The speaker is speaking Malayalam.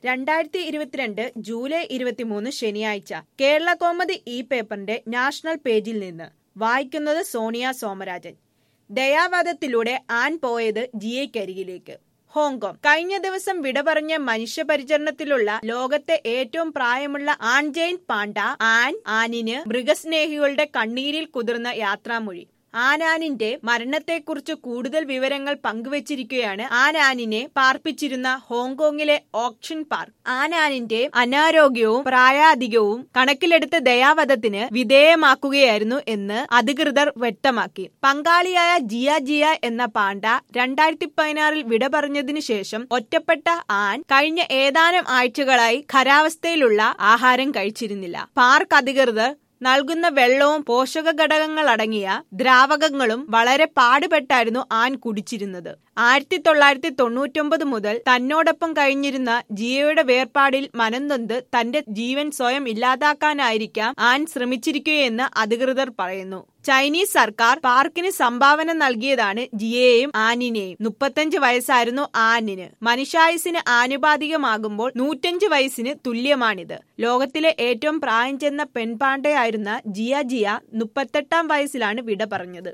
രണ്ടായിരത്തി ഇരുപത്തിരണ്ട് ജൂലൈ ഇരുപത്തിമൂന്ന് ശനിയാഴ്ച കേരള കോമതി ഇ പേപ്പറിന്റെ നാഷണൽ പേജിൽ നിന്ന് വായിക്കുന്നത് സോണിയ സോമരാജൻ ദയാവധത്തിലൂടെ ആൻ പോയത് ജിയയ്ക്കരികിലേക്ക് ഹോങ്കോങ് കഴിഞ്ഞ ദിവസം വിട പറഞ്ഞ മനുഷ്യപരിചരണത്തിലുള്ള ലോകത്തെ ഏറ്റവും പ്രായമുള്ള ആൺജെയിൻ പാണ്ട ആൻ ആനിന് മൃഗസ്നേഹികളുടെ കണ്ണീരിൽ കുതിർന്ന യാത്രാമൊഴി ആനാനിന്റെ മരണത്തെക്കുറിച്ച് കൂടുതൽ വിവരങ്ങൾ പങ്കുവച്ചിരിക്കുകയാണ് ആനാനിനെ പാർപ്പിച്ചിരുന്ന ഹോങ്കോങ്ങിലെ ഓപ്ഷൻ പാർക്ക് ആനാനിന്റെ അനാരോഗ്യവും പ്രായാധികവും കണക്കിലെടുത്ത് ദയാവധത്തിന് വിധേയമാക്കുകയായിരുന്നു എന്ന് അധികൃതർ വ്യക്തമാക്കി പങ്കാളിയായ ജിയ ജിയ എന്ന പാണ്ട രണ്ടായിരത്തി പതിനാറിൽ വിട പറഞ്ഞതിനു ശേഷം ഒറ്റപ്പെട്ട ആൻ കഴിഞ്ഞ ഏതാനും ആഴ്ചകളായി ഖരാവസ്ഥയിലുള്ള ആഹാരം കഴിച്ചിരുന്നില്ല പാർക്ക് അധികൃതർ നൽകുന്ന വെള്ളവും പോഷക ഘടകങ്ങൾ അടങ്ങിയ ദ്രാവകങ്ങളും വളരെ പാടുപെട്ടായിരുന്നു ആൻ കുടിച്ചിരുന്നത് ആയിരത്തി തൊള്ളായിരത്തി തൊണ്ണൂറ്റൊമ്പത് മുതൽ തന്നോടൊപ്പം കഴിഞ്ഞിരുന്ന ജിയയുടെ വേർപാടിൽ മനംനൊന്ത് തന്റെ ജീവൻ സ്വയം ഇല്ലാതാക്കാനായിരിക്കാം ആൻ ശ്രമിച്ചിരിക്കുകയെന്ന് അധികൃതർ പറയുന്നു ചൈനീസ് സർക്കാർ പാർക്കിന് സംഭാവന നൽകിയതാണ് ജിയയെയും ആനിനെയും മുപ്പത്തഞ്ച് വയസ്സായിരുന്നു ആനിന് മനുഷ്യായുസിന് ആനുപാതികമാകുമ്പോൾ നൂറ്റഞ്ച് വയസ്സിന് തുല്യമാണിത് ലോകത്തിലെ ഏറ്റവും പ്രായം ചെന്ന പെൺപാണ്ടയായിരുന്ന ജിയ ജിയ മുപ്പത്തെട്ടാം വയസ്സിലാണ് വിട പറഞ്ഞത്